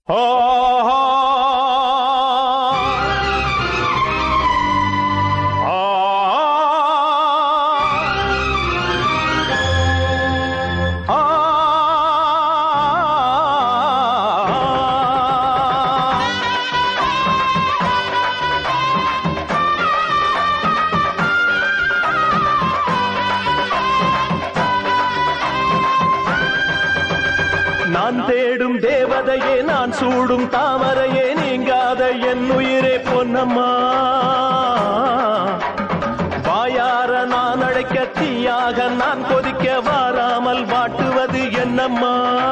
நான் தேடும் தேவதையே நான் சூடும் தாமரையே நீங்காத என் உயிரே பொன்னம்மா வாயார நான் அழைக்க தீயாக நான் கொதிக்க வாராமல் வாட்டுவது என்னம்மா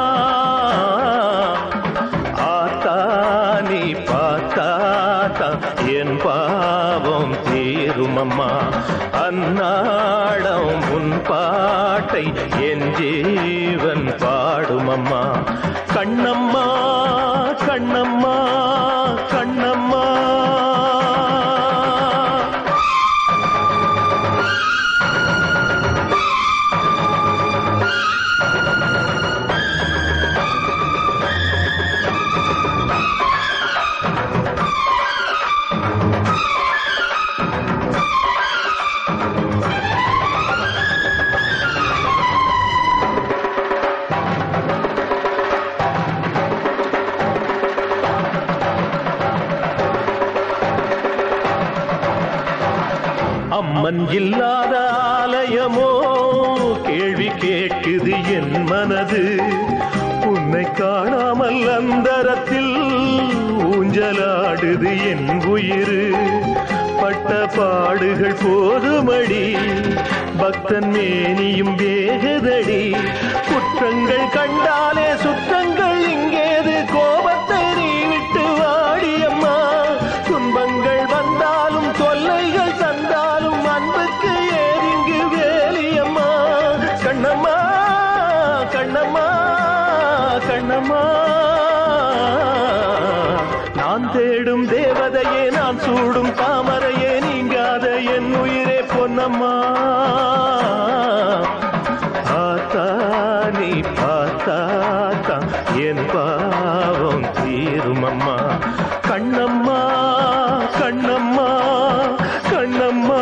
ஆத்தா நீ பார்த்தாத்தா என் பாவம் தீருமம்மா அந்நாடம் உன் பாட்டை என் ஜீவன் பாடுமம்மா கண்ணம்மா கண்ணம்மா கண்ணம்மா அம்மன் இல்லாத ஆலயமோ கேள்வி கேட்குது என் மனது உன்னை காணாமல் அந்தரத்தில் ஊஞ்சலாடுது என் உயிர் பட்ட பாடுகள் போதுமடி பக்தன் மேனியும் வேகுதடி குற்றங்கள் கண்டாலே சுற்றங்கள் இங்கேது கோபத்தை நீ விட்டு வாடியம்மா துன்பங்கள் வந்தாலும் தொல்லைகள் தந்தாலும் அன்புக்கு ஏறிங்கு வேலியம்மா கண்ணம்மா கண்ணம்மா கண்ணம்மா நான் தேடும் தேவதையே நான் சூடும் தாமரையே நீங்காத என் உயிரே பொன்னம்மா ஆத்தா நீ பார்த்தாத்தா என் பாவம் தீருமம்மா கண்ணம்மா கண்ணம்மா கண்ணம்மா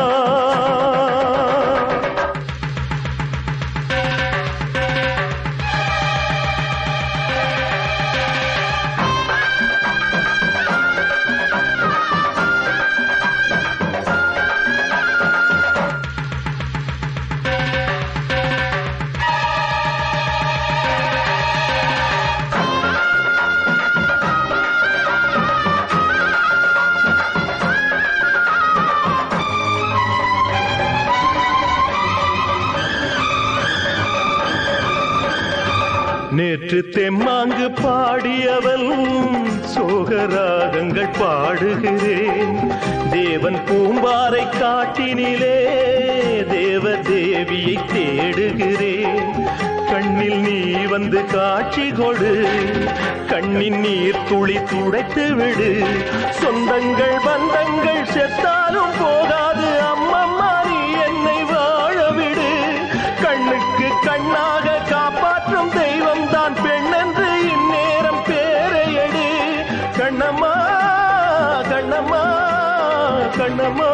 நேற்று தெம்மாங்கு பாடியவள் சோகராகங்கள் பாடுகிறேன் தேவன் பூம்பாரை காட்டினிலே தேவ தேவியை தேடுகிறேன் கண்ணில் நீ வந்து காட்சி கொடு கண்ணின் நீர் துளி துடைத்து விடு சொந்தங்கள் பந்தங்கள் செத்தாலும் போகாது அம்மம்மா நீ என்னை வாழ விடு கண்ணுக்கு கண்ணாக காப்பாற்றும் தெய்வம் தான் பெண் என்று இந்நேரம் பேரையடு கண்ணம்மா கண்ணம்மா கண்ணம்மா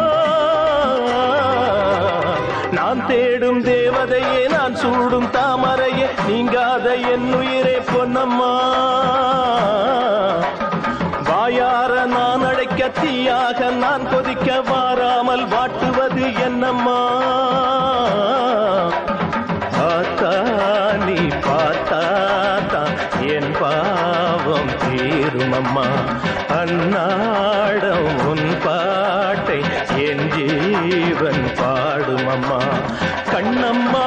நான் தேடும் தேவதையே நான் சூடும் தாமரையே நீங்காத என் உயிரே பொன்னம்மா வாயார நான் அழைக்க தீயாக நான் கொதிக்க வாராமல் வாட்டுவது என்னம்மா ஆத்தா நீ பார்த்தாத்தா என் பாவம் தீருமம்மா அந்நாடம் உன் பாட்டை என் ஜீவன் பாடுமம்மா கண்ணம்மா